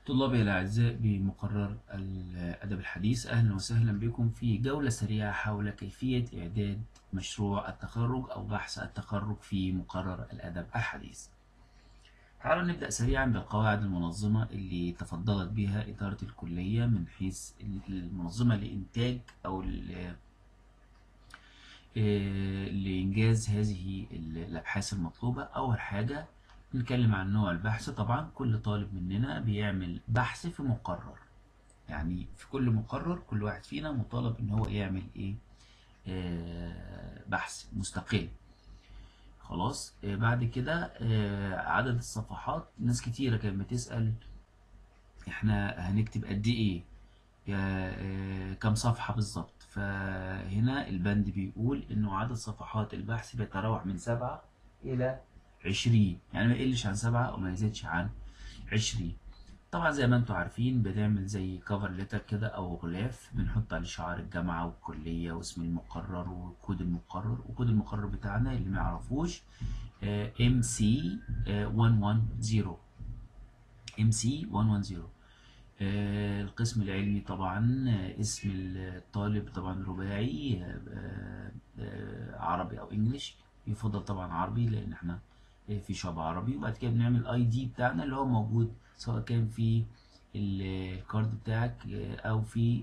طلابي الأعزاء بمقرر الأدب الحديث أهلا وسهلا بكم في جولة سريعة حول كيفية إعداد مشروع التخرج أو بحث التخرج في مقرر الأدب الحديث تعالوا نبدأ سريعا بالقواعد المنظمة اللي تفضلت بها إدارة الكلية من حيث المنظمة لإنتاج أو لإنجاز هذه الأبحاث المطلوبة أول حاجة نتكلم عن نوع البحث طبعا كل طالب مننا بيعمل بحث في مقرر يعني في كل مقرر كل واحد فينا مطالب ان هو يعمل ايه آه بحث مستقل خلاص آه بعد كده آه عدد الصفحات ناس كتيرة كانت بتسأل احنا هنكتب قد ايه آه كم صفحة بالظبط فهنا البند بيقول انه عدد صفحات البحث بيتراوح من سبعة الى عشرين يعني ما يقلش عن سبعة أو ما يزيدش عن عشرين طبعا زي ما انتم عارفين بنعمل زي كفر ليتر كده أو غلاف بنحط عليه شعار الجامعة والكلية واسم المقرر وكود المقرر وكود المقرر بتاعنا اللي ما يعرفوش ام سي 110 ام سي 110 القسم العلمي طبعا اسم الطالب طبعا رباعي عربي او انجليش يفضل طبعا عربي لان احنا في شعب عربي وبعد كده بنعمل اي دي بتاعنا اللي هو موجود سواء كان في الكارد بتاعك او في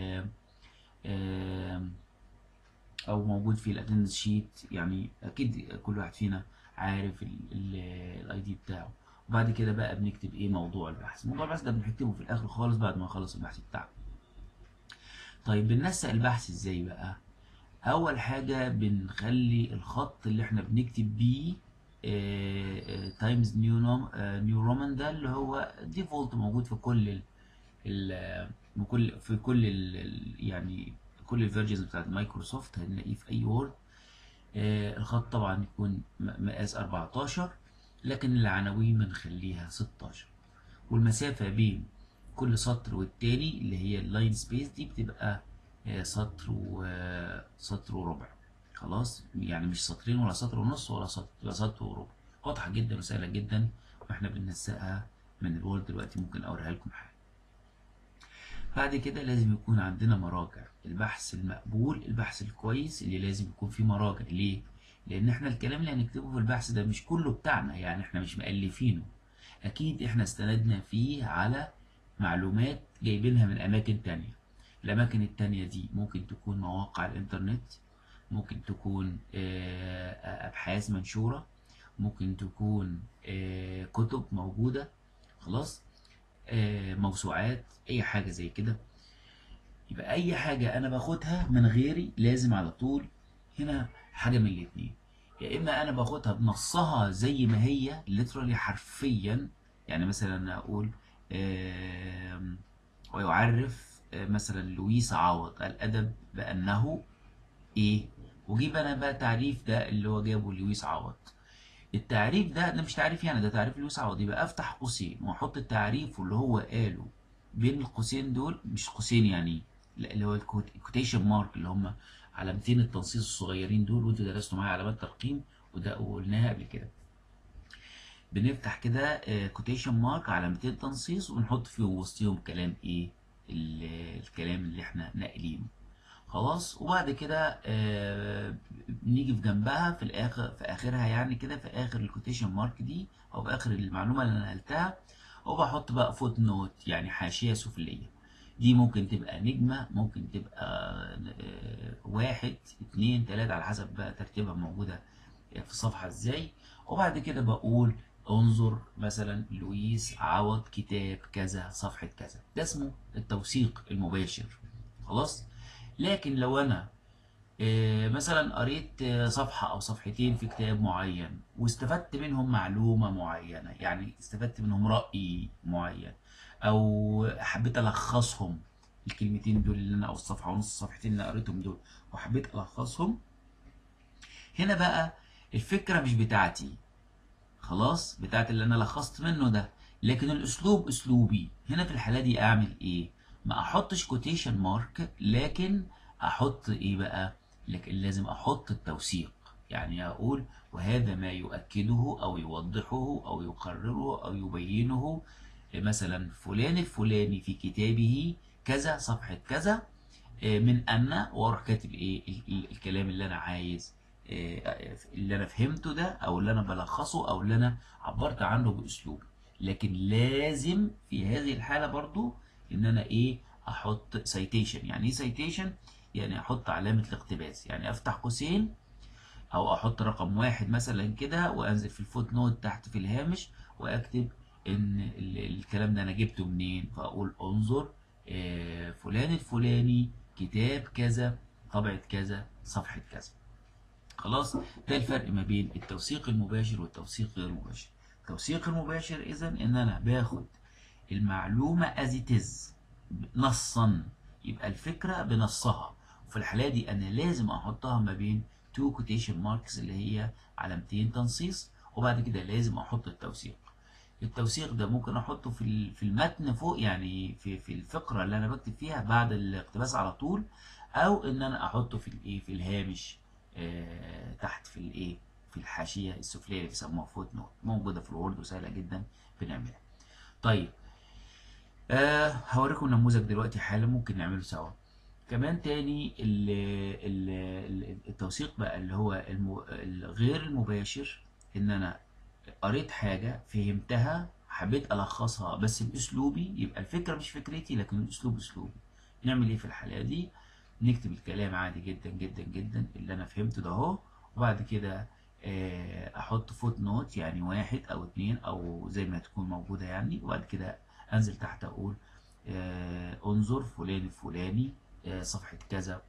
او موجود في الاتندنس شيت يعني اكيد كل واحد فينا عارف الاي دي بتاعه وبعد كده بقى بنكتب ايه موضوع البحث موضوع البحث ده بنكتبه في الاخر خالص بعد ما نخلص البحث بتاعنا طيب بننسق البحث ازاي بقى اول حاجه بنخلي الخط اللي احنا بنكتب بيه تايمز نيو نيو رومان ده اللي هو ديفولت موجود في كل ال كل في كل ال يعني كل الفيرجنز بتاعت مايكروسوفت هنلاقيه في اي وورد الخط طبعا يكون مقاس 14 لكن العناوين بنخليها 16 والمسافه بين كل سطر والتاني اللي هي اللاين سبيس دي بتبقى سطر وسطر وربع خلاص يعني مش سطرين ولا سطر ونص ولا سطر ولا سطر وربع واضحه جدا وسهله جدا واحنا بننسقها من الوورد دلوقتي ممكن اوريها لكم حاجه بعد كده لازم يكون عندنا مراجع البحث المقبول البحث الكويس اللي لازم يكون فيه مراجع ليه لان احنا الكلام اللي هنكتبه في البحث ده مش كله بتاعنا يعني احنا مش مؤلفينه اكيد احنا استندنا فيه على معلومات جايبينها من اماكن تانية الاماكن التانية دي ممكن تكون مواقع الانترنت ممكن تكون ابحاث منشورة ممكن تكون كتب موجودة خلاص موسوعات اي حاجة زي كده يبقى اي حاجة انا باخدها من غيري لازم على طول هنا حاجة من الاتنين يا اما انا باخدها بنصها زي ما هي literally حرفيا يعني مثلا اقول ويعرف مثلا لويس عوض الادب بانه ايه وجيب انا بقى تعريف ده اللي هو جابه لويس عوض التعريف ده ده مش تعريف يعني ده تعريف لويس عوض يبقى افتح قوسين واحط التعريف اللي هو قاله بين القوسين دول مش قوسين يعني لا اللي هو الكوتيشن مارك اللي هم علامتين التنصيص الصغيرين دول وانتوا درستوا معايا علامات ترقيم وده وقلناها قبل كده بنفتح كده كوتيشن مارك علامتين تنصيص ونحط فيهم وسطهم كلام ايه الكلام اللي احنا ناقلينه خلاص وبعد كده آه نيجي في جنبها في الاخر في اخرها يعني كده في اخر الكوتيشن مارك دي او في اخر المعلومه اللي انا نقلتها وبحط بقى فوت نوت يعني حاشيه سفليه دي ممكن تبقى نجمه ممكن تبقى آه واحد اتنين تلاته على حسب بقى ترتيبها موجوده في الصفحه ازاي وبعد كده بقول انظر مثلا لويس عوض كتاب كذا صفحه كذا ده اسمه التوثيق المباشر خلاص لكن لو انا مثلا قريت صفحة او صفحتين في كتاب معين واستفدت منهم معلومة معينة يعني استفدت منهم رأي معين او حبيت الخصهم الكلمتين دول اللي انا او الصفحة ونص الصفحتين اللي قريتهم دول وحبيت الخصهم هنا بقى الفكرة مش بتاعتي خلاص بتاعت اللي انا لخصت منه ده لكن الاسلوب اسلوبي هنا في الحالة دي اعمل ايه ما احطش كوتيشن مارك لكن احط ايه بقى لكن لازم احط التوثيق يعني اقول وهذا ما يؤكده او يوضحه او يقرره او يبينه مثلا فلان الفلاني في كتابه كذا صفحة كذا من أن وأروح كاتب إيه الكلام اللي أنا عايز اللي أنا فهمته ده أو اللي أنا بلخصه أو اللي أنا عبرت عنه بأسلوب لكن لازم في هذه الحالة برضو إن أنا إيه أحط سايتيشن يعني إيه سايتيشن؟ يعني أحط علامة الاقتباس يعني أفتح قوسين أو أحط رقم واحد مثلا كده وأنزل في الفوت نوت تحت في الهامش وأكتب ان الكلام ده انا جبته منين فاقول انظر فلان الفلاني كتاب كذا طبعة كذا صفحة كذا خلاص ده الفرق ما بين التوثيق المباشر والتوثيق غير المباشر التوثيق المباشر اذا ان انا باخد المعلومة as it is نصا يبقى الفكرة بنصها وفي الحالة دي انا لازم احطها ما بين تو quotation marks اللي هي علامتين تنصيص وبعد كده لازم احط التوثيق التوثيق ده ممكن احطه في في المتن فوق يعني في في الفقره اللي انا بكتب فيها بعد الاقتباس على طول او ان انا احطه في الايه في الهامش آه تحت في الايه في الحاشيه السفليه اللي بيسموها فوت نوت موجوده في الوورد وسهله جدا بنعملها طيب آه هوريكم نموذج دلوقتي حالا ممكن نعمله سوا كمان تاني ال ال التوثيق بقى اللي هو الغير المباشر ان انا قريت حاجة فهمتها حبيت ألخصها بس بأسلوبي يبقى الفكرة مش فكرتي لكن الأسلوب أسلوبي نعمل إيه في الحالة دي نكتب الكلام عادي جدا جدا جدا اللي أنا فهمته ده أهو وبعد كده أحط فوت نوت يعني واحد أو اتنين أو زي ما تكون موجودة يعني وبعد كده أنزل تحت أقول انظر فلان الفلاني صفحة كذا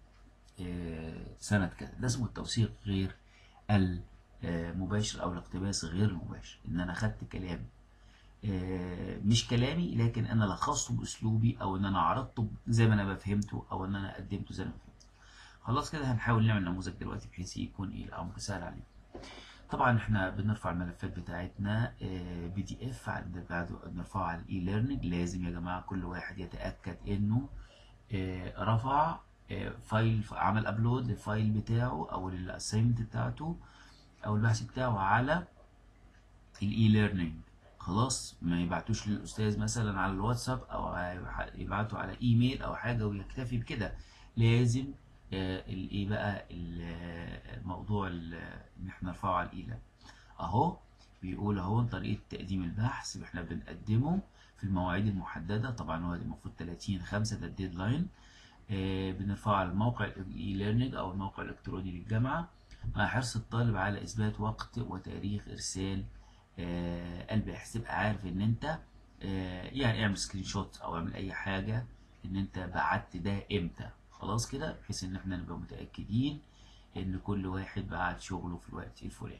سنة كذا ده اسمه التوثيق غير ال مباشر او الاقتباس غير المباشر ان انا خدت كلام مش كلامي لكن انا لخصته باسلوبي او ان انا عرضته زي ما انا بفهمته او ان انا قدمته زي ما فهمته خلاص كده هنحاول نعمل نموذج دلوقتي بحيث يكون ايه الامر سهل عليكم طبعا احنا بنرفع الملفات بتاعتنا بي دي اف بعد بنرفعها على الاي ليرنينج لازم يا جماعه كل واحد يتاكد انه رفع فايل عمل ابلود للفايل بتاعه او للاسايمنت بتاعته او البحث بتاعه على الاي ليرنينج خلاص ما يبعتوش للاستاذ مثلا على الواتساب او يبعته على ايميل او حاجه ويكتفي بكده لازم الايه بقى الموضوع ان احنا نرفعه على الاي ليرنينج اهو بيقول اهو طريقه تقديم البحث احنا بنقدمه في المواعيد المحدده طبعا هو المفروض 30 5 ده الديدلاين بنرفعه على الموقع الاي ليرنينج او الموقع الالكتروني للجامعه مع حرص الطالب على إثبات وقت وتاريخ إرسال آه الباحث تبقى عارف إن أنت آه يعني اعمل سكرين شوت أو اعمل أي حاجة إن أنت بعت ده إمتى خلاص كده بحيث إن إحنا نبقى متأكدين إن كل واحد بعت شغله في الوقت الفلاني.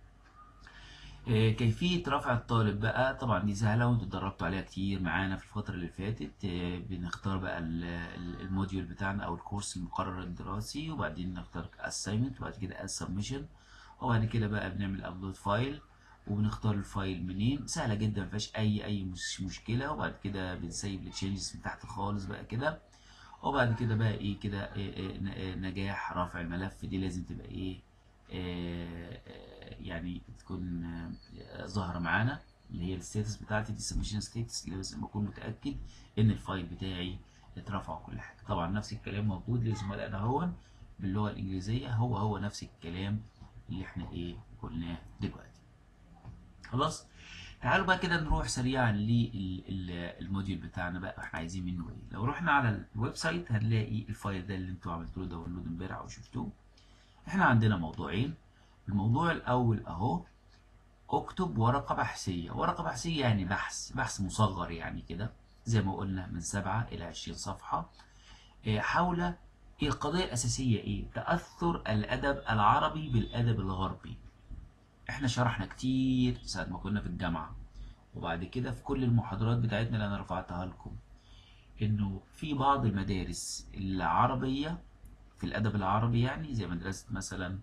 آه كيفية رفع الطالب بقى طبعا دي سهلة وانتوا اتدربتوا عليها كتير معانا في الفترة اللي فاتت بنختار بقى الموديول بتاعنا أو الكورس المقرر الدراسي وبعدين نختار assignment وبعد كده as submission وبعد كده بقى بنعمل upload فايل وبنختار الفايل منين سهلة جدا مفيهاش أي أي مش مشكلة وبعد كده بنسيب التشينجز من تحت خالص بقى كده وبعد كده بقى ايه كده إيه إيه نجاح رفع الملف دي لازم تبقى ايه آه يعني تكون آه ظاهرة معانا اللي هي الستاتس بتاعتي دي سبمشن ستاتس اللي لازم اكون متأكد ان الفايل بتاعي اترفع وكل حاجة طبعا نفس الكلام موجود لزملائنا هون باللغة الإنجليزية هو هو نفس الكلام اللي احنا ايه قلناه دلوقتي خلاص تعالوا بقى كده نروح سريعا للموديول بتاعنا بقى احنا عايزين منه ايه لو رحنا على الويب سايت هنلاقي الفايل ده اللي انتوا عملتوا له داونلود امبارح وشفتوه احنا عندنا موضوعين الموضوع الاول اهو اكتب ورقة بحثية ورقة بحثية يعني بحث بحث مصغر يعني كده زي ما قلنا من سبعة الى عشرين صفحة حول القضية الأساسية إيه؟ تأثر الأدب العربي بالأدب الغربي. إحنا شرحنا كتير ساعة ما كنا في الجامعة وبعد كده في كل المحاضرات بتاعتنا اللي أنا رفعتها لكم إنه في بعض المدارس العربية في الأدب العربي يعني زي مدرسة مثلا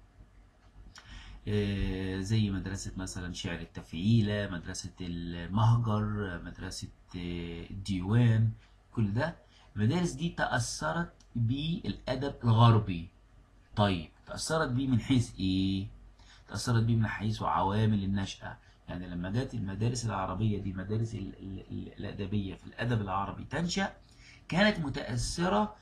زي مدرسة مثلا شعر التفعيلة مدرسة المهجر مدرسة الديوان كل ده المدارس دي تأثرت بالأدب الغربي طيب تأثرت بيه من حيث إيه؟ تأثرت بيه من حيث عوامل النشأة يعني لما جت المدارس العربية دي المدارس ال- ال- ال- الأدبية في الأدب العربي تنشأ كانت متأثرة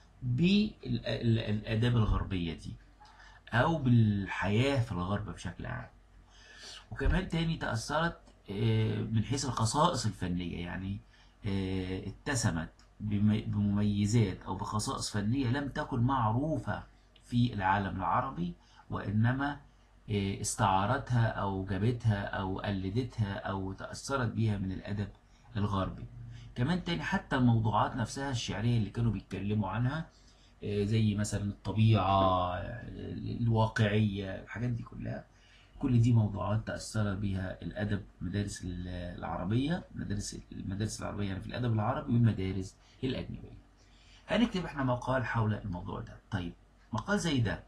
بالآداب الغربية دي أو بالحياة في الغرب بشكل عام وكمان تاني تأثرت آه، من حيث الخصائص الفنية يعني آه، اتسمت بم- بمميزات أو بخصائص فنية لم تكن معروفة في العالم العربي وإنما آه، استعارتها أو جابتها أو قلدتها أو تأثرت بيها من الأدب الغربي كمان تاني حتى الموضوعات نفسها الشعرية اللي كانوا بيتكلموا عنها آه، زي مثلا الطبيعة آه، الواقعية الحاجات دي كلها كل دي موضوعات تأثر بها الأدب مدارس ال- العربية مدارس المدارس العربية يعني في الأدب العربي والمدارس الأجنبية هنكتب احنا مقال حول الموضوع ده طيب مقال زي ده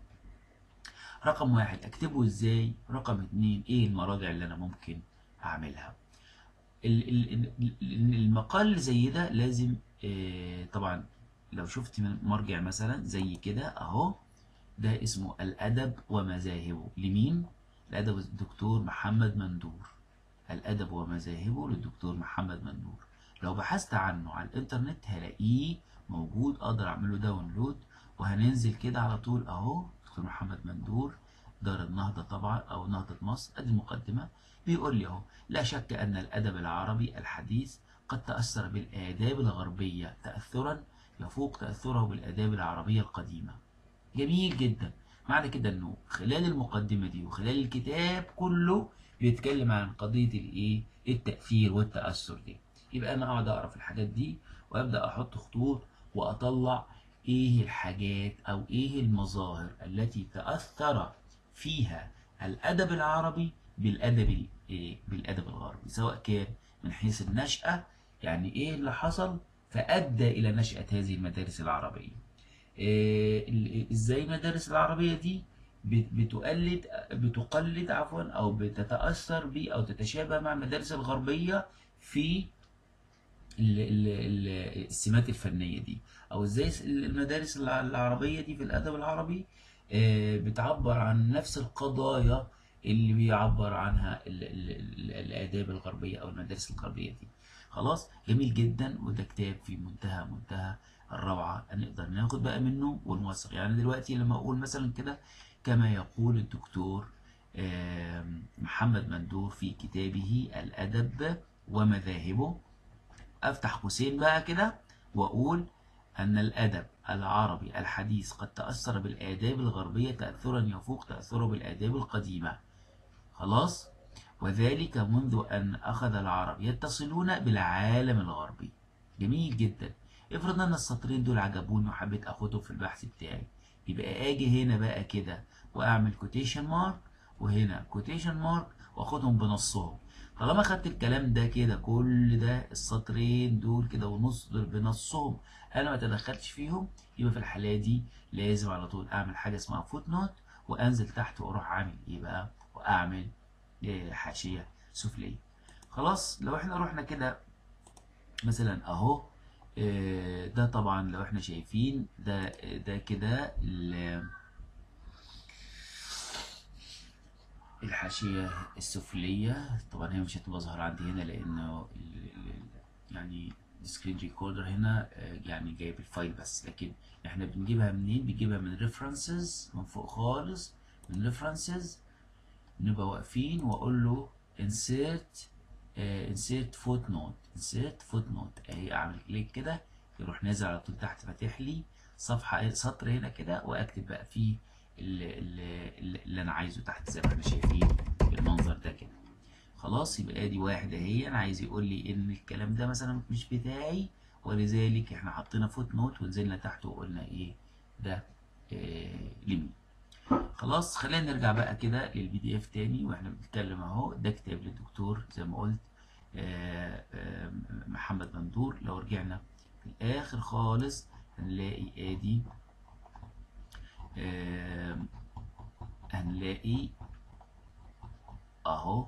رقم واحد اكتبه ازاي رقم اتنين ايه المراجع اللي انا ممكن اعملها ال- ال- ال- ال- المقال اللي زي ده لازم آه، طبعا لو شفت من مرجع مثلا زي كده اهو ده اسمه الأدب ومذاهبه لمين؟ الأدب الدكتور محمد مندور الأدب ومذاهبه للدكتور محمد مندور لو بحثت عنه على الإنترنت هلاقيه موجود أقدر أعمله داونلود وهننزل كده على طول أهو دكتور محمد مندور دار النهضة طبعا أو نهضة مصر أدي المقدمة بيقول لي أهو لا شك أن الأدب العربي الحديث قد تأثر بالآداب الغربية تأثرا يفوق تأثره بالآداب العربية القديمة جميل جدا معنى كده انه خلال المقدمة دي وخلال الكتاب كله بيتكلم عن قضية الايه التأثير والتأثر دي يبقى انا اقعد اقرا في الحاجات دي وابدا احط خطوط واطلع ايه الحاجات او ايه المظاهر التي تأثر فيها الادب العربي بالادب ال- إيه؟ بالادب الغربي سواء كان من حيث النشأة يعني ايه اللي حصل فادى الى نشأة هذه المدارس العربية إيه، ال- ازاي المدارس العربية دي بت- بتقلد بتقلد عفوا او بتتأثر ب او تتشابه مع المدارس الغربية في ال- ال- ال- السمات الفنية دي او ازاي س- المدارس الع- العربية دي في الادب العربي آه، بتعبر عن نفس القضايا اللي بيعبر عنها ال- ال- ال- الاداب الغربية او المدارس الغربية دي خلاص جميل جدا وده كتاب في منتهى منتهى الروعة نقدر ناخد بقى منه ونوثق يعني دلوقتي لما اقول مثلا كده كما يقول الدكتور آم، محمد مندور في كتابه الأدب ومذاهبه أفتح قوسين بقى كده وأقول أن الأدب العربي الحديث قد تأثر بالآداب الغربية تأثرا يفوق تأثره بالآداب القديمة خلاص وذلك منذ أن أخذ العرب يتصلون بالعالم الغربي جميل جدا افرض أن السطرين دول عجبوني وحبيت أخدهم في البحث بتاعي يبقى أجي هنا بقى كده وأعمل كوتيشن مارك وهنا كوتيشن مارك وأخدهم بنصهم طالما خدت الكلام ده كده كل ده السطرين دول كده ونص دول بنصهم انا ما تدخلتش فيهم يبقى في الحالة دي لازم على طول اعمل حاجة اسمها فوت نوت وانزل تحت واروح عامل ايه بقى واعمل إيه حاشية سفلية خلاص لو احنا رحنا كده مثلا اهو إيه ده طبعا لو احنا شايفين ده ده كده ال- الحاشية السفلية طبعا هي مش هتبقى ظاهرة عندي هنا لأنه ال- ال- ال- يعني السكرين ريكوردر هنا آه، يعني جايب الفايل بس لكن احنا بنجيبها منين؟ بنجيبها من ريفرنسز من فوق خالص من ريفرنسز نبقى واقفين وأقول له insert آه، insert footnote insert footnote اهي أعمل كليك كده يروح نازل على طول تحت فاتح لي صفحة سطر هنا كده وأكتب بقى فيه اللي, اللي, اللي انا عايزه تحت زي ما احنا شايفين بالمنظر ده كده خلاص يبقى ادي واحد اهي انا عايز يقول لي ان الكلام ده مثلا مش بتاعي ولذلك احنا حطينا فوت نوت ونزلنا تحت وقلنا ايه ده آه لمين خلاص خلينا نرجع بقى كده للبي دي اف تاني واحنا بنتكلم اهو ده كتاب للدكتور زي ما قلت آه آه محمد مندور لو رجعنا في الاخر خالص هنلاقي ادي آم، هنلاقي اهو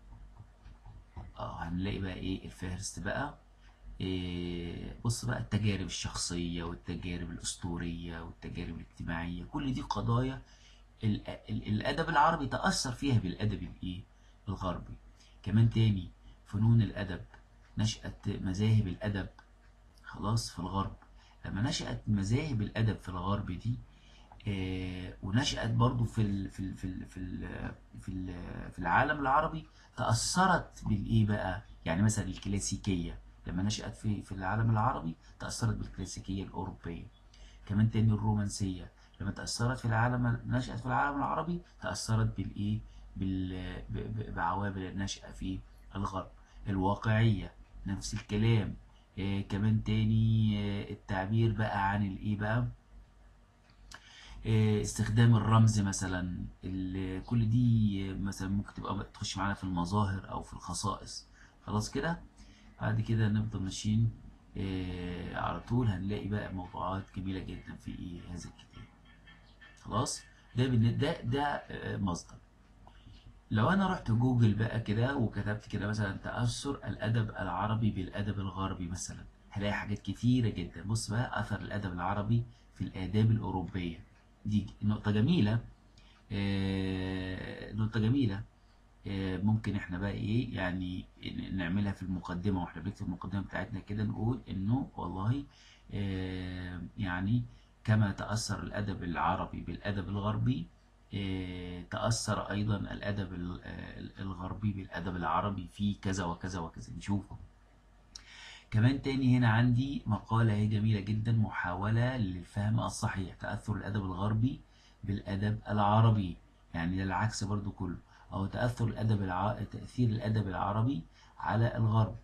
اه هنلاقي بقى ايه الفهرست بقى إيه بص بقى التجارب الشخصية والتجارب الأسطورية والتجارب الاجتماعية كل دي قضايا ال- ال- الأدب العربي تأثر فيها بالأدب الإيه الغربي كمان تاني فنون الأدب نشأة مذاهب الأدب خلاص في الغرب لما نشأت مذاهب الأدب في الغرب دي آه، ونشأت برضو في ال في ال في ال في ال في, ال في العالم العربي تأثرت بالإيه بقى يعني مثلا الكلاسيكية لما نشأت في في العالم العربي تأثرت بالكلاسيكية الأوروبية كمان تاني الرومانسية لما تأثرت في العالم نشأت في العالم العربي تأثرت بالإيه بال ب- ب- بعوامل النشأة في الغرب الواقعية نفس الكلام آه كمان تاني آه التعبير بقى عن الإيه بقى آه، استخدام الرمز مثلا ال- كل دي آه، مثلا ممكن تبقى تخش معانا في المظاهر او في الخصائص خلاص كده بعد كده نفضل ماشيين آه، على طول هنلاقي بقى موضوعات جميلة جدا في إيه هذا الكتاب خلاص ده بالن- ده ده آه، مصدر لو انا رحت جوجل بقى كده وكتبت كده مثلا تأثر الأدب العربي بالأدب الغربي مثلا هلاقي حاجات كتيرة جدا بص بقى أثر الأدب العربي في الآداب الأوروبية دي نقطة جميلة آه، نقطة جميلة آه، ممكن احنا بقى ايه يعني ن- نعملها في المقدمة واحنا بنكتب المقدمة بتاعتنا كده نقول انه والله آه، يعني كما تأثر الأدب العربي بالأدب الغربي آه، تأثر أيضا الأدب ال- آه، الغربي بالأدب العربي في كذا وكذا وكذا نشوفه كمان تاني هنا عندي مقالة هي جميلة جدا محاولة للفهم الصحيح تأثر الأدب الغربي بالأدب العربي يعني ده العكس برضو كله أو تأثر الأدب الع... تأثير الأدب العربي على الغرب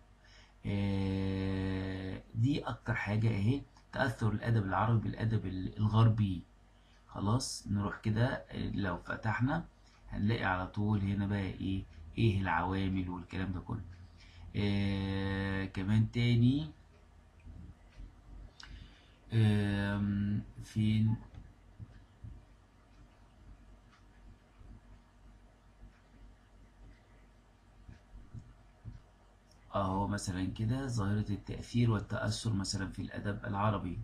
آه، دي أكتر حاجة أهي تأثر الأدب العربي بالأدب ال- الغربي خلاص نروح كده آه، لو فتحنا هنلاقي على طول هنا بقى إيه إيه العوامل والكلام ده كله آه كمان تاني آم، فين اهو مثلا كده ظاهرة التأثير والتأثر مثلا في الأدب العربي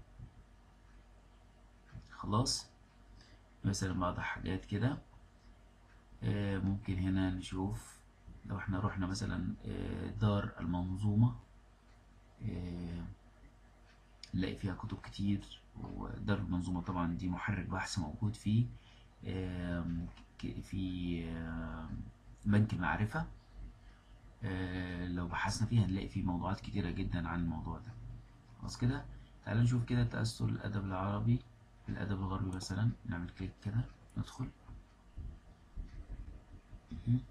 خلاص مثلا بعض الحاجات كده آه، ممكن هنا نشوف لو احنا رحنا مثلا آه، دار المنظومة آه، نلاقي فيها كتب كتير ودار المنظومة طبعا دي محرك بحث موجود فيه آم، ك- في آم، بنك المعرفة آه، لو بحثنا فيها هنلاقي فيه موضوعات كتيرة جدا عن الموضوع ده خلاص كده تعالوا نشوف كده تأثر الأدب العربي بالأدب الغربي مثلا نعمل كليك كده ندخل مهم.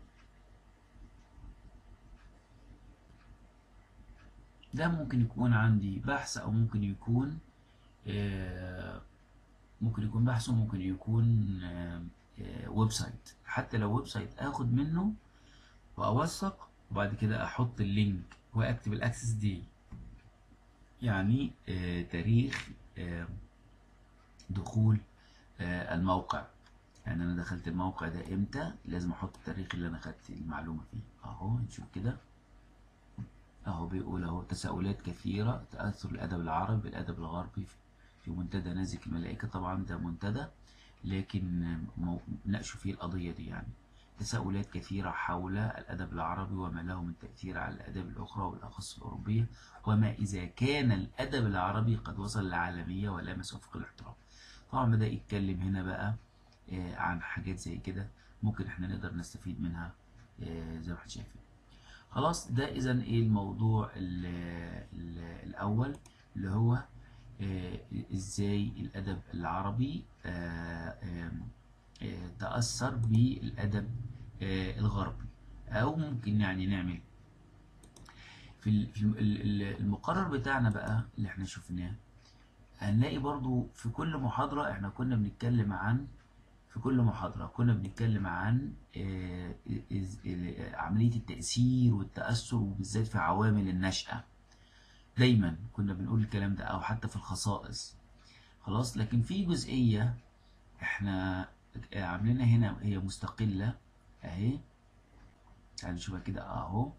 ده ممكن يكون عندي بحث أو ممكن يكون آه، ممكن يكون بحث وممكن يكون آه، آه، ويب سايت حتى لو ويب سايت اخد منه واوثق وبعد كده احط اللينك واكتب الاكسس دي يعني آه، تاريخ آه، دخول آه، الموقع يعني انا دخلت الموقع ده امتى لازم احط التاريخ اللي انا خدت المعلومة فيه اهو نشوف كده اهو بيقول اهو تساؤلات كثيرة تأثر الأدب العربي بالأدب الغربي في في منتدى نازك الملائكة طبعا ده منتدى لكن مو- ناقشوا فيه القضية دي يعني تساؤلات كثيرة حول الأدب العربي وما له من تأثير على الآداب الأخرى والأخص الأوروبية وما إذا كان الأدب العربي قد وصل للعالمية ولامس أفق الاحترام طبعا بدأ يتكلم هنا بقى آه، عن حاجات زي كده ممكن احنا نقدر نستفيد منها آه، زي ما احنا شايفين خلاص ده اذا ايه الموضوع ال ال الاول اللي هو آه، ازاي الادب العربي آه، آم، آه، تاثر بالادب آه، الغربي او ممكن يعني نعمل في ال- في ال- ال- المقرر بتاعنا بقى اللي احنا شفناه هنلاقي برضو في كل محاضرة احنا كنا بنتكلم عن في كل محاضرة كنا بنتكلم عن آه، إز- ال- عملية التأثير والتأثر وبالذات في عوامل النشأة دايما كنا بنقول الكلام ده أو حتى في الخصائص خلاص لكن في جزئية احنا عاملينها هنا هي مستقلة اهي تعالوا نشوفها كده اهو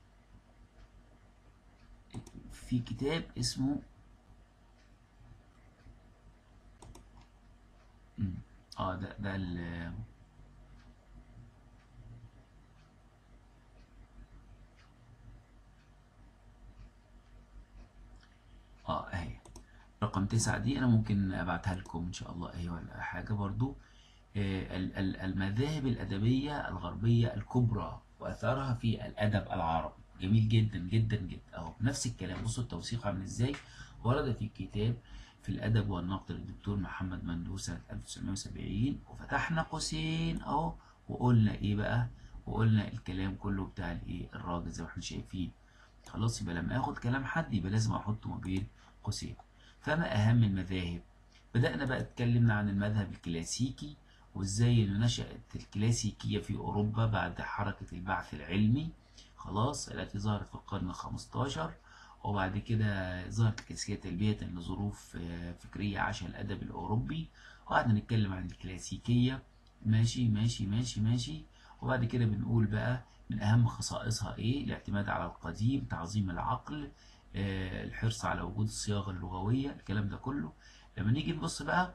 في كتاب اسمه مم. اه ده ده ال اهي رقم تسعة دي انا ممكن ابعتها لكم ان شاء الله اهي ولا حاجة برضو آه، ال- ال- المذاهب الأدبية الغربية الكبرى وأثرها في الأدب العربي جميل جدا جدا جدا أهو نفس الكلام بصوا التوثيق عامل إزاي ورد في كتاب في الأدب والنقد للدكتور محمد مندوب سنة 1970 وفتحنا قوسين أهو وقلنا إيه بقى وقلنا الكلام كله بتاع الإيه الراجل زي ما إحنا شايفين خلاص يبقى لما آخد كلام حد يبقى لازم أحطه ما بين قوسين فما أهم المذاهب بدأنا بقى اتكلمنا عن المذهب الكلاسيكي وازاي انه نشأت الكلاسيكية في اوروبا بعد حركة البعث العلمي خلاص التي ظهرت في القرن الخمستاشر وبعد كده ظهرت الكلاسيكية تلبية لظروف آه، فكرية عاشها الأدب الأوروبي وقعدنا نتكلم عن الكلاسيكية ماشي ماشي ماشي ماشي وبعد كده بنقول بقى من أهم خصائصها إيه الاعتماد على القديم تعظيم العقل آه، الحرص على وجود الصياغة اللغوية الكلام ده كله لما نيجي نبص بقى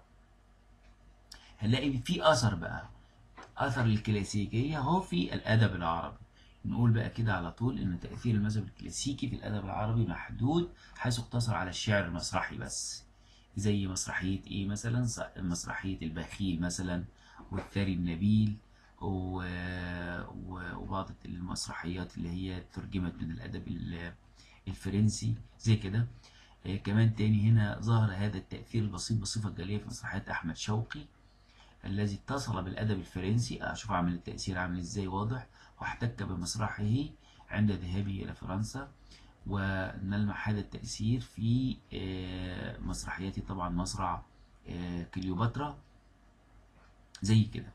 هنلاقي في أثر بقى أثر الكلاسيكية هو في الأدب العربي نقول بقى كده على طول إن تأثير المذهب الكلاسيكي في الأدب العربي محدود حيث اقتصر على الشعر المسرحي بس زي مسرحية إيه مثلا ص- مسرحية البخيل مثلا والثري النبيل و... و... وبعض المسرحيات اللي هي ترجمت من الأدب ال- الفرنسي زي كده آه، كمان تاني هنا ظهر هذا التأثير البسيط بصفة جلية في مسرحيات أحمد شوقي الذي اتصل بالأدب الفرنسي أشوف عامل التأثير عامل إزاي واضح واحتك بمسرحه عند ذهابه إلى فرنسا ونلمح هذا التأثير في آه، مسرحياته طبعا مسرح آه، كليوباترا زي كده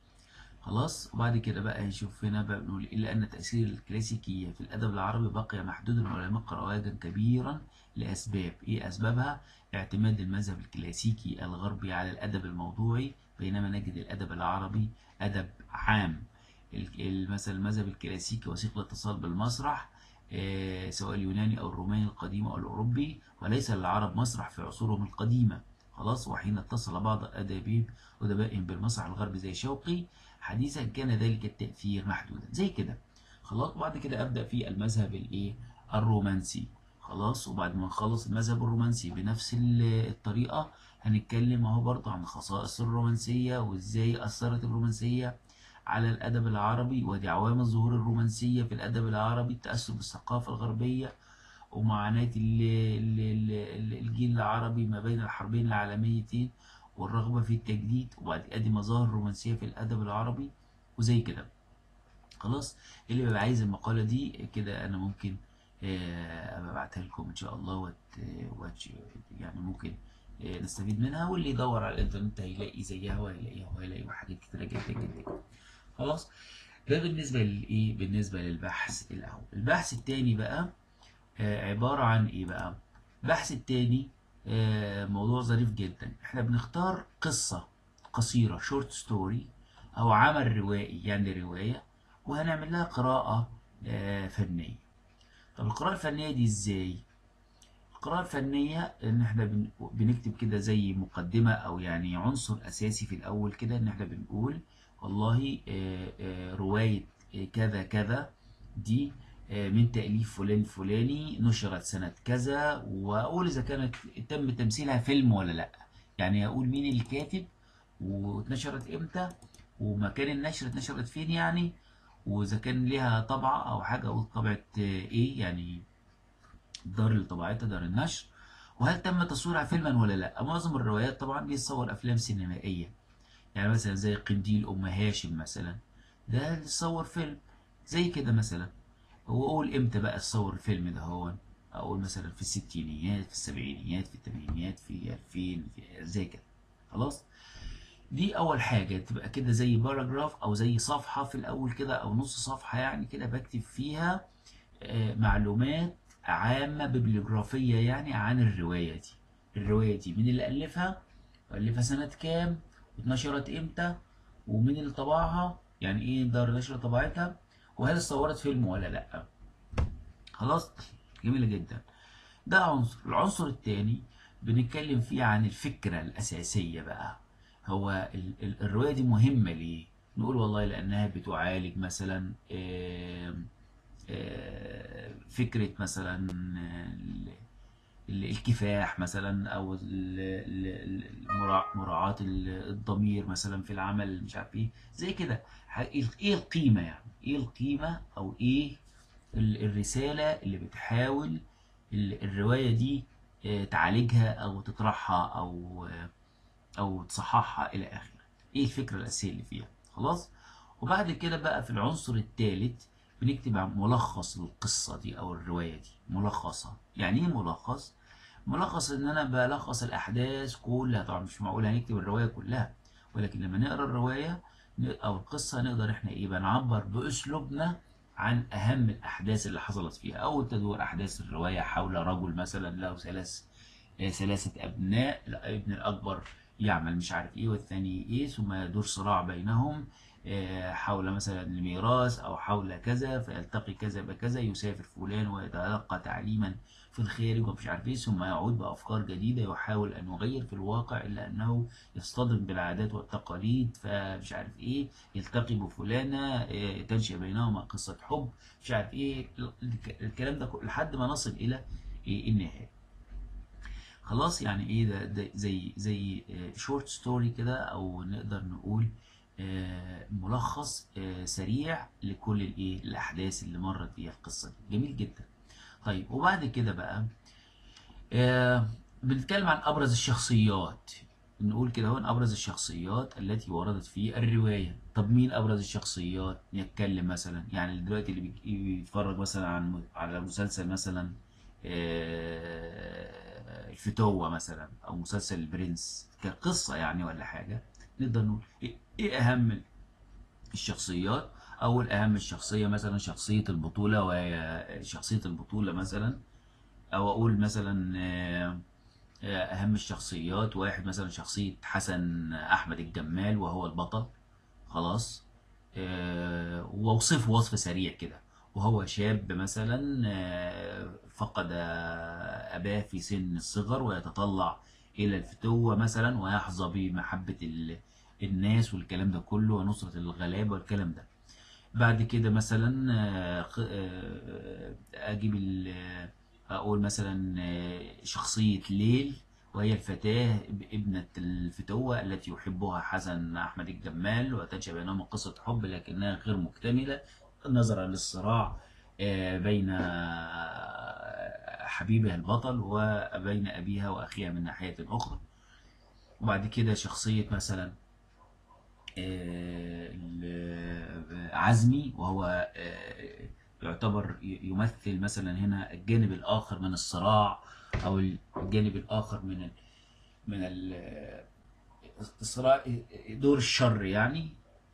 خلاص وبعد كده بقى نشوف هنا بقى بنقول إلا أن تأثير الكلاسيكية في الأدب العربي بقي محدودا ولم رواجا كبيرا لأسباب إيه أسبابها؟ اعتماد المذهب الكلاسيكي الغربي على الأدب الموضوعي بينما نجد الأدب العربي أدب عام ال- ال- مثلا المذهب الكلاسيكي وثيق الاتصال بالمسرح آه، سواء اليوناني أو الروماني القديم أو الأوروبي وليس للعرب مسرح في عصورهم القديمة خلاص وحين اتصل بعض أدبيهم أدبائهم بالمسرح الغربي زي شوقي حديثا كان ذلك التأثير محدودا زي كده خلاص وبعد كده أبدأ في المذهب الإيه الرومانسي خلاص وبعد ما نخلص المذهب الرومانسي بنفس ال- الطريقة هنتكلم اهو برضه عن خصائص الرومانسية وازاي أثرت الرومانسية على الأدب العربي ودي عوامل ظهور الرومانسية في الأدب العربي التأثر بالثقافة الغربية ومعاناة ال- ال- ال- ال- الجيل العربي ما بين الحربين العالميتين والرغبة في التجديد وبعد كده دي مظاهر رومانسية في الأدب العربي وزي كده خلاص اللي بيبقى عايز المقالة دي كده أنا ممكن آه، أبقى أبعتها لكم إن شاء الله وت... وت... يعني ممكن آه، نستفيد منها واللي يدور على الإنترنت هيلاقي زيها وهيلاقيها وهيلاقي حاجات كتيرة جدا جدا جدا خلاص ده بالنسبة للإيه بالنسبة للبحث الأول البحث التاني بقى آه، عبارة عن إيه بقى البحث التاني آه، موضوع ظريف جدا احنا بنختار قصة قصيرة شورت ستوري أو عمل روائي يعني رواية وهنعمل لها قراءة آه، فنية طب القراءة الفنية دي ازاي؟ القراءة الفنية ان احنا بن- بنكتب كده زي مقدمة او يعني عنصر اساسي في الاول كده ان احنا بنقول والله آه، آه، رواية آه، كذا كذا دي آه، من تأليف فلان فلاني نشرت سنة كذا واقول اذا كانت تم تمثيلها فيلم ولا لا يعني اقول مين الكاتب واتنشرت امتى ومكان النشر اتنشرت فين يعني واذا كان ليها طبعة او حاجة اقول طبعة آه، ايه يعني الدار اللي طبعتها دار النشر وهل تم تصويرها فيلما ولا لا معظم الروايات طبعا بيصور افلام سينمائيه يعني مثلا زي قنديل ام هاشم مثلا ده اللي صور فيلم زي كده مثلا واقول امتى بقى تصور الفيلم ده هو اقول مثلا في الستينيات في السبعينيات في الثمانينيات في 2000 في زي كده خلاص دي اول حاجه تبقى كده زي باراجراف او زي صفحه في الاول كده او نص صفحه يعني كده بكتب فيها آه، معلومات عامة ببليوغرافية يعني عن الرواية دي الرواية دي مين اللي ألفها وألفها سنة كام واتنشرت إمتى ومين اللي طبعها يعني إيه دار نشر طبعتها وهل صورت فيلم ولا لأ خلاص جميلة جدا ده عنصر العنصر الثاني بنتكلم فيه عن الفكرة الأساسية بقى هو ال- ال- الرواية دي مهمة ليه نقول والله لأنها بتعالج مثلا آم، آه، فكرة مثلا آه، ال- ال- الكفاح مثلا او ال- ال- ال- المراع- مراعاة ال- الضمير مثلا في العمل مش عارف ايه زي كده ح- ايه القيمة يعني ايه القيمة او ايه ال- الرسالة اللي بتحاول ال- الرواية دي آه، تعالجها او تطرحها او آه، او تصححها الى اخره ايه الفكرة الاساسية اللي فيها خلاص وبعد كده بقى في العنصر الثالث بنكتب عن ملخص القصة دي او الرواية دي ملخصها يعني ايه ملخص ملخص ان انا بلخص الاحداث كلها طبعا مش معقول هنكتب الرواية كلها ولكن لما نقرا الرواية ن- او القصة نقدر احنا ايه بنعبر باسلوبنا عن اهم الاحداث اللي حصلت فيها او تدور احداث الرواية حول رجل مثلا له ثلاث آه، ثلاثة أبناء الابن الأكبر يعمل مش عارف إيه والثاني إيه ثم يدور صراع بينهم آه، حول مثلا الميراث أو حول كذا فيلتقي كذا بكذا يسافر فلان ويتلقى تعليما في الخارج ومش عارف إيه ثم يعود بأفكار جديدة يحاول أن يغير في الواقع إلا أنه يصطدم بالعادات والتقاليد فمش عارف إيه يلتقي بفلانة آه، تنشئ بينهما قصة حب مش عارف إيه الك- الكلام ده كله لحد ما نصل إلى إيه النهاية خلاص يعني ايه ده, ده زي زي شورت ستوري كده او نقدر نقول آه، ملخص آه، سريع لكل الايه الاحداث اللي مرت بيها القصه دي جميل جدا طيب وبعد كده بقى آه، بنتكلم عن ابرز الشخصيات نقول كده هو ابرز الشخصيات التي وردت في الروايه طب مين ابرز الشخصيات نتكلم مثلا يعني دلوقتي اللي بيج- بيتفرج مثلا عن على مسلسل مثلا آه، الفتوة مثلا او مسلسل البرنس كقصة يعني ولا حاجة نقدر نقول ايه إيه اهم الشخصيات اول اهم الشخصية مثلا شخصية البطولة وهي شخصية البطولة مثلا او اقول مثلا آه، آه، اهم الشخصيات واحد مثلا شخصية حسن احمد الجمال وهو البطل خلاص آه، واوصفه وصف سريع كده وهو شاب مثلا آه، فقد أباه في سن الصغر ويتطلع إلى الفتوة مثلا ويحظى بمحبة ال- الناس والكلام ده كله ونصرة الغلابة والكلام ده بعد كده مثلا آه، خ- آه، أجيب ال- أقول مثلا آه، شخصية ليل وهي الفتاة ابنة الفتوة التي يحبها حسن أحمد الجمال وتنشأ بينهما قصة حب لكنها غير مكتملة نظرا للصراع آه، بين آه، حبيبها البطل وبين أبيها وأخيها من ناحية أخرى وبعد كده شخصية مثلا آه، ال- عزمي وهو آه، يعتبر ي- يمثل مثلا هنا الجانب الآخر من الصراع أو الجانب الآخر من ال من ال- الصراع دور الشر يعني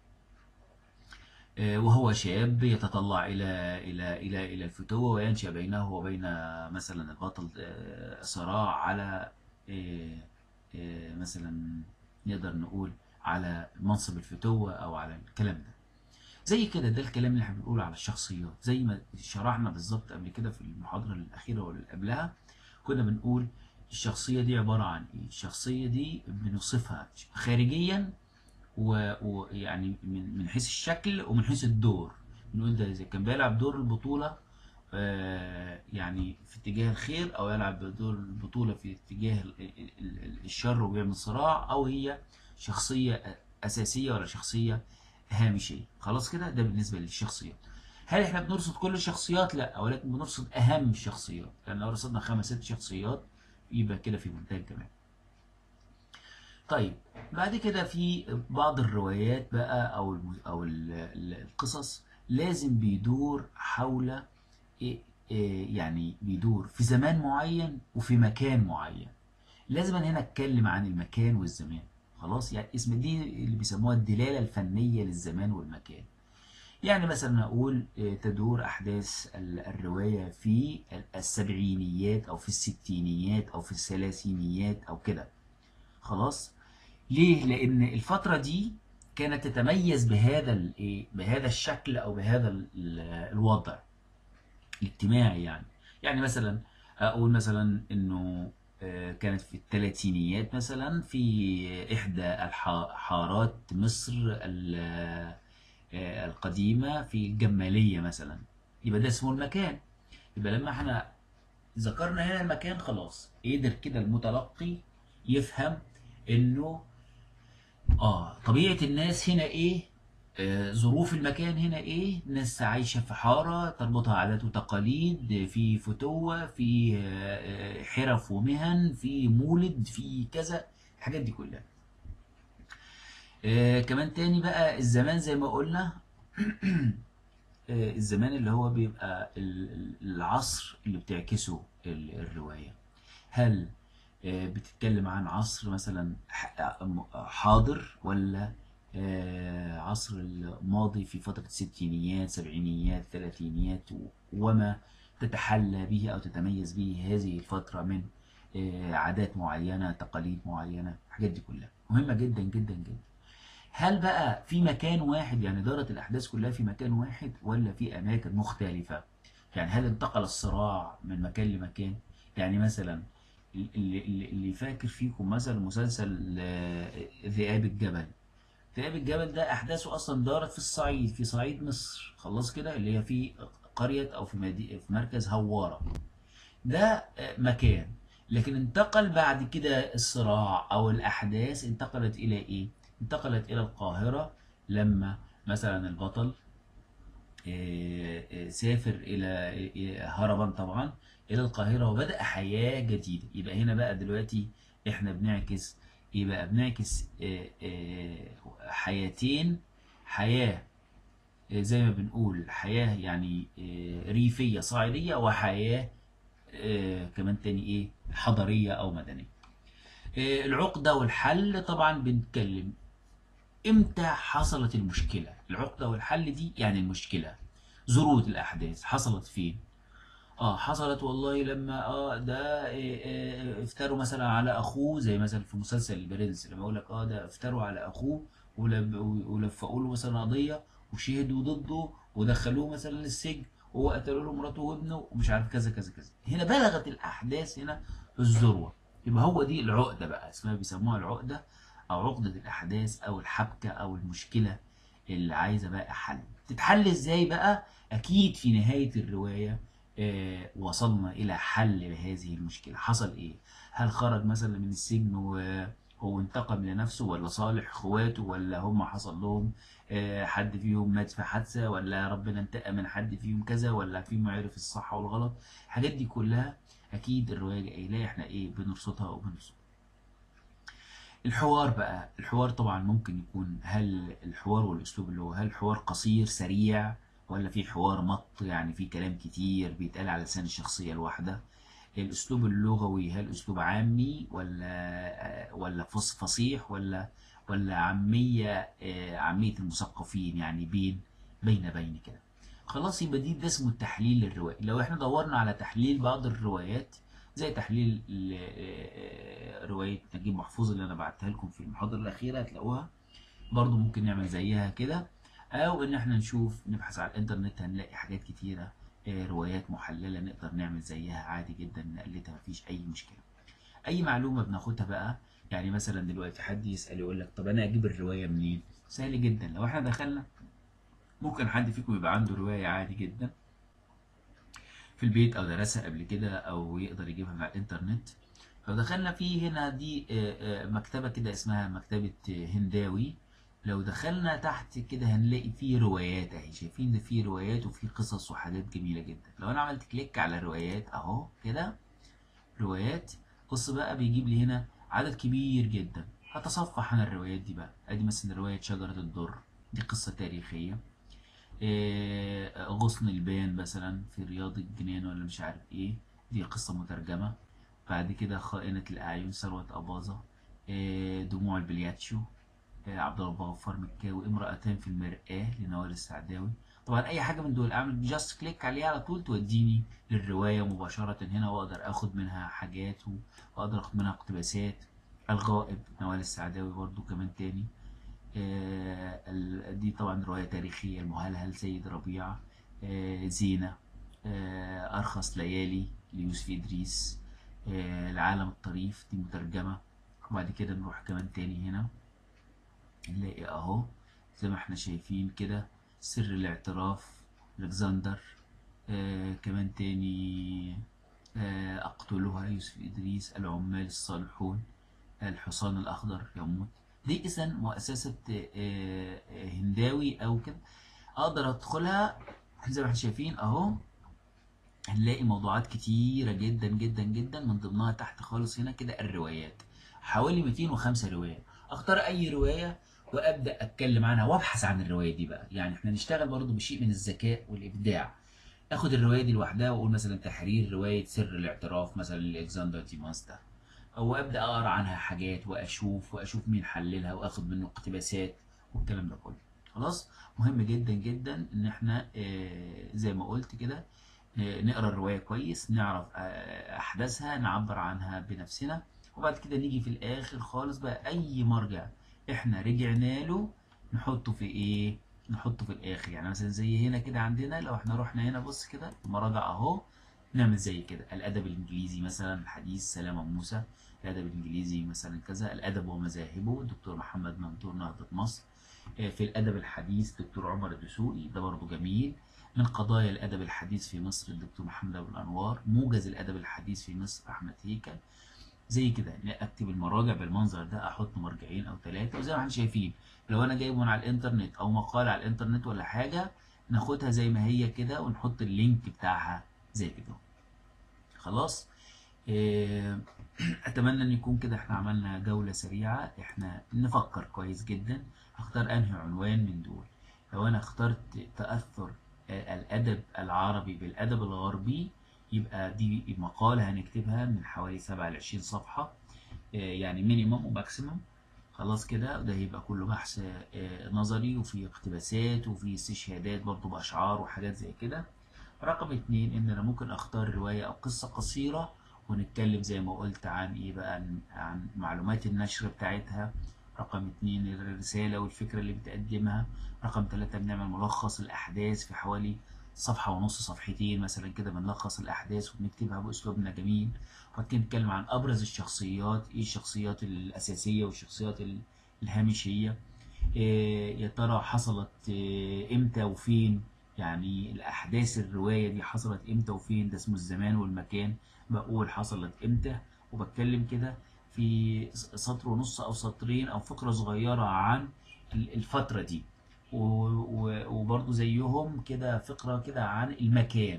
آه، وهو شاب يتطلع إلى إلى إلى إلى الفتوة وينشأ بينه وبين مثلا البطل آه، صراع على آه، آه، مثلا نقدر نقول على منصب الفتوة أو على الكلام ده زي كده ده الكلام اللي احنا بنقوله على الشخصيات زي ما شرحنا بالظبط قبل كده في المحاضرة الأخيرة واللي قبلها كنا بنقول الشخصية دي عبارة عن إيه؟ الشخصية دي بنوصفها خارجيا و- ويعني من من حيث الشكل ومن حيث الدور بنقول ده إذا كان بيلعب دور البطولة آه، يعني في اتجاه الخير أو يلعب دور البطولة في اتجاه ال- ال- ال- الشر وبيعمل صراع أو هي شخصية أساسية ولا شخصية هامشية خلاص كده ده بالنسبة للشخصيات هل احنا بنرصد كل الشخصيات؟ لا ولكن بنرصد أهم الشخصيات لأن لو رصدنا خمس ست شخصيات يبقى كده في منتهى الجمال طيب بعد كده في بعض الروايات بقى او الم- او ال- ال- القصص لازم بيدور حول إيه إيه يعني بيدور في زمان معين وفي مكان معين لازم أنا هنا اتكلم عن المكان والزمان خلاص يعني اسم دي اللي بيسموها الدلالة الفنية للزمان والمكان يعني مثلا أقول آه، تدور أحداث ال- الرواية في السبعينيات أو في الستينيات أو في الثلاثينيات أو كده خلاص ليه لان الفتره دي كانت تتميز بهذا الايه بهذا الشكل او بهذا ال- ال- الوضع الاجتماعي يعني يعني مثلا اقول مثلا انه آه، كانت في الثلاثينيات مثلا في احدى الح- حارات مصر ال- آه، القديمه في الجماليه مثلا يبقى ده اسمه المكان يبقى لما احنا ذكرنا هنا المكان خلاص قدر كده المتلقي يفهم انه اه طبيعة الناس هنا ايه آه ظروف المكان هنا ايه ناس عايشة في حارة تربطها عادات وتقاليد في فتوة في آه حرف ومهن في مولد في كذا الحاجات دي كلها آه كمان تاني بقى الزمان زي ما قلنا الزمان اللي هو بيبقى العصر اللي بتعكسه الرواية هل بتتكلم عن عصر مثلا حاضر ولا عصر الماضي في فترة الستينيات سبعينيات ثلاثينيات وما تتحلى به أو تتميز به هذه الفترة من عادات معينة تقاليد معينة الحاجات دي كلها مهمة جدا جدا جدا هل بقى في مكان واحد يعني دارت الأحداث كلها في مكان واحد ولا في أماكن مختلفة يعني هل انتقل الصراع من مكان لمكان يعني مثلا اللي, اللي فاكر فيكم مثلا مسلسل ذئاب الجبل ذئاب الجبل ده أحداثه أصلا دارت في الصعيد في صعيد مصر خلاص كده اللي هي في قرية أو في, مدي... في مركز هوارة ده مكان لكن انتقل بعد كده الصراع أو الأحداث انتقلت إلى إيه؟ انتقلت إلى القاهرة لما مثلا البطل سافر إلى هربا طبعا إلى القاهرة وبدأ حياة جديدة يبقى هنا بقى دلوقتي إحنا بنعكس إيه بقى بنعكس حياتين حياة زي ما بنقول حياة يعني ريفية صعيدية وحياة كمان تاني إيه حضرية أو مدنية العقدة والحل طبعا بنتكلم امتى حصلت المشكلة العقدة والحل دي يعني المشكلة ذروة الأحداث حصلت فين اه حصلت والله لما اه ده إيه إيه افتروا مثلا على اخوه زي مثلا في مسلسل البرنس لما اقول لك اه ده افتروا على اخوه ولفقوا له مثلا قضيه وشهدوا ضده ودخلوه مثلا السجن وهو قتلوا له مراته وابنه ومش عارف كذا كذا كذا هنا بلغت الاحداث هنا الذروه يبقى هو دي العقده بقى اسمها بيسموها العقده او عقده الاحداث او الحبكه او المشكله اللي عايزه بقى حل تتحل ازاي بقى اكيد في نهايه الروايه آه وصلنا الى حل لهذه المشكله حصل ايه هل خرج مثلا من السجن وهو انتقم لنفسه ولا صالح اخواته ولا هم حصل لهم آه حد فيهم مات في حادثه ولا ربنا انتقم من حد فيهم كذا ولا فيهم عرف الصح والغلط الحاجات دي كلها اكيد الروايه جايه احنا ايه بنرصدها وبنرصدها الحوار بقى الحوار طبعا ممكن يكون هل الحوار والاسلوب اللي هو هل حوار قصير سريع ولا في حوار مط يعني في كلام كتير بيتقال على لسان الشخصية الواحدة الاسلوب اللغوي هل اسلوب عامي ولا ولا فصيح ولا ولا عامية عامية المثقفين يعني بين بين بين كده خلاص يبقى دي ده اسمه التحليل للرواية لو احنا دورنا على تحليل بعض الروايات زي تحليل رواية نجيب محفوظ اللي انا بعتها لكم في المحاضرة الأخيرة هتلاقوها برضو ممكن نعمل زيها كده او ان احنا نشوف نبحث على الانترنت هنلاقي حاجات كتيرة روايات محللة نقدر نعمل زيها عادي جدا نقلدها مفيش اي مشكلة اي معلومة بناخدها بقى يعني مثلا دلوقتي حد يسأل يقول لك طب انا اجيب الرواية منين سهل جدا لو احنا دخلنا ممكن حد فيكم يبقى عنده رواية عادي جدا في البيت او درسها قبل كده او يقدر يجيبها من على الانترنت فدخلنا في هنا دي مكتبة كده اسمها مكتبة هنداوي لو دخلنا تحت كده هنلاقي فيه روايات اهي شايفين ده فيه روايات وفيه قصص وحاجات جميلة جدا لو انا عملت كليك على الروايات اهو كده روايات بص بقى بيجيب لي هنا عدد كبير جدا هتصفح انا الروايات دي بقى ادي مثلا رواية شجرة الدر دي قصة تاريخية إيه غصن البان مثلا في رياض الجنان ولا مش عارف ايه دي قصة مترجمة بعد كده خائنة الأعين ثروة أباظة إيه دموع البلياتشو عبد الله غفار مكاوي امرأتان في المرآة لنوال السعداوي طبعا اي حاجه من دول اعمل جاست كليك عليها على طول توديني للروايه مباشره هنا واقدر اخد منها حاجات واقدر اخد منها اقتباسات الغائب نوال السعداوي برضو كمان تاني آه دي طبعا روايه تاريخيه المهلهل سيد ربيع آه زينه آه ارخص ليالي ليوسف ادريس العالم الطريف دي مترجمه وبعد كده نروح كمان تاني هنا نلاقي اهو زي ما احنا شايفين كده سر الاعتراف الكسندر آه كمان تاني آه، أقتلها يوسف إدريس العمال الصالحون الحصان الأخضر يموت دي إذا مؤسسة آه، آه، هنداوي أو كده أقدر أدخلها زي ما احنا شايفين أهو هنلاقي موضوعات كتيرة جدا جدا جدا من ضمنها تحت خالص هنا كده الروايات حوالي 205 رواية اختار اي رواية وابدا اتكلم عنها وابحث عن الرواية دي بقى يعني احنا نشتغل برضو بشيء من الذكاء والابداع اخد الرواية دي لوحدها واقول مثلا تحرير رواية سر الاعتراف مثلا لالكسندر ديمونستا او ابدا اقرا عنها حاجات واشوف واشوف مين حللها واخد منه اقتباسات والكلام ده كله خلاص مهم جدا جدا ان احنا آه، زي ما قلت كده آه، نقرا الروايه كويس نعرف آه، احداثها نعبر عنها بنفسنا وبعد كده نيجي في الاخر خالص بقى اي مرجع احنا رجعنا له نحطه في ايه نحطه في الاخر يعني مثلا زي هنا كده عندنا لو احنا رحنا هنا بص كده المراجع اهو نعمل زي كده الادب الانجليزي مثلا الحديث سلامه موسى الادب الانجليزي مثلا كذا الادب ومذاهبه الدكتور محمد ممدوح نهضه مصر آه، في الادب الحديث دكتور عمر الدسوقي ده برضه جميل من قضايا الادب الحديث في مصر الدكتور محمد ابو الانوار موجز الادب الحديث في مصر احمد هيكل زي كده يعني اكتب المراجع بالمنظر ده احط مرجعين او ثلاثه وزي ما احنا شايفين لو انا جايبه من على الانترنت او مقاله على الانترنت ولا حاجه ناخدها زي ما هي كده ونحط اللينك بتاعها زي كده خلاص إيه، اتمنى ان يكون كده احنا عملنا جولة سريعة احنا نفكر كويس جدا هختار انهي عنوان من دول لو انا اخترت تأثر آه، الادب العربي بالادب الغربي يبقى دي مقالة هنكتبها من حوالي 7 ل 20 صفحة آه، يعني مينيمم وماكسيمم خلاص كده ده هيبقى كله بحث آه، نظري وفي اقتباسات وفي استشهادات برضو بأشعار وحاجات زي كده رقم اتنين ان انا ممكن اختار رواية او قصة قصيرة ونتكلم زي ما قلت عن ايه بقى عن, عن معلومات النشر بتاعتها رقم اتنين الرسالة والفكرة اللي بتقدمها رقم ثلاثة بنعمل ملخص الأحداث في حوالي صفحة ونص صفحتين مثلا كده بنلخص الأحداث وبنكتبها بأسلوبنا جميل وبعد كده نتكلم عن أبرز الشخصيات إيه الشخصيات الأساسية والشخصيات ال- الهامشية إيه يا ترى حصلت إيه إمتى وفين يعني الأحداث الرواية دي حصلت إمتى وفين ده اسمه الزمان والمكان بقول حصلت إمتى وبتكلم كده في سطر ونص أو سطرين أو فقرة صغيرة عن ال- الفترة دي و- و- وبرضو زيهم كده فقرة كده عن المكان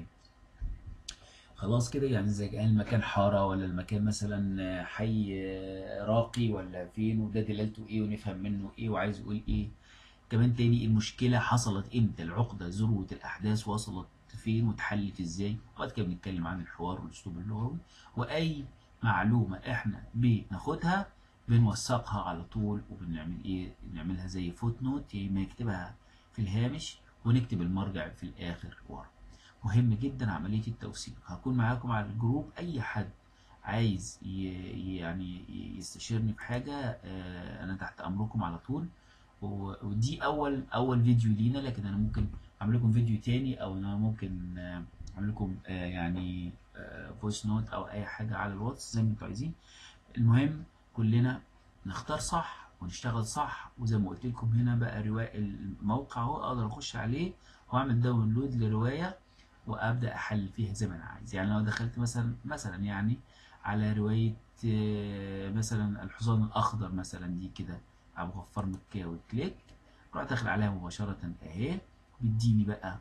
خلاص كده يعني زي كان المكان حارة ولا المكان مثلا حي راقي ولا فين وده دلالته ايه ونفهم منه ايه وعايز يقول ايه كمان تاني المشكلة حصلت امتى العقدة ذروة الأحداث وصلت فين واتحلت ازاي وبعد كده بنتكلم عن الحوار والأسلوب اللغوي وأي معلومة احنا بناخدها بنوثقها على طول وبنعمل ايه نعملها زي فوت نوت يا اما نكتبها في الهامش ونكتب المرجع في الآخر ورا مهم جدا عملية التوثيق هكون معاكم على الجروب أي حد عايز ي- يعني يستشيرني في حاجة آه، أنا تحت أمركم على طول و- ودي أول أول فيديو لينا لكن أنا ممكن أعمل لكم فيديو تاني أو أنا ممكن آه، أعمل لكم آه، يعني فويس نوت أو أي حاجة على الواتس زي ما أنتوا عايزين المهم كلنا نختار صح ونشتغل صح وزي ما قلت لكم هنا بقى رواية الموقع اهو اقدر اخش عليه واعمل داونلود لرواية وابدا احلل فيها زي ما انا عايز يعني لو دخلت مثلا مثلا يعني على رواية آه، مثلا الحصان الاخضر مثلا دي كده ابو غفار مكاوي كليك رحت داخل عليها مباشرة اهي بيديني بقى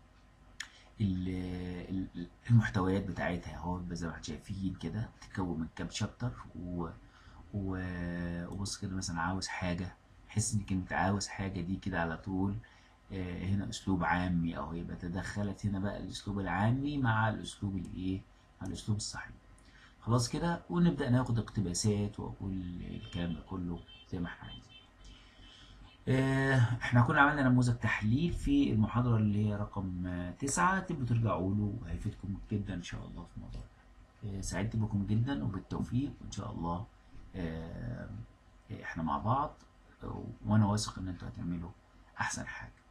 ال- ال- المحتويات بتاعتها اهو زي ما احنا شايفين كده بتتكون من كام شابتر و و- وبص كده مثلا عاوز حاجة حس انك انت عاوز حاجة دي كده على طول آه، هنا اسلوب عامي او يبقى تدخلت هنا بقى الاسلوب العامي مع الاسلوب الايه مع الاسلوب الصحيح خلاص كده ونبدأ ناخد اقتباسات واقول الكلام ده كله زي ما احنا عايزين آه، احنا كنا عملنا نموذج تحليل في المحاضرة اللي هي رقم آه، تسعة تبقوا ترجعوا له وهيفيدكم جدا ان شاء الله في الموضوع ده آه، سعدت بكم جدا وبالتوفيق وان شاء الله آه، احنا مع بعض آه، وانا واثق ان انتوا هتعملوا احسن حاجة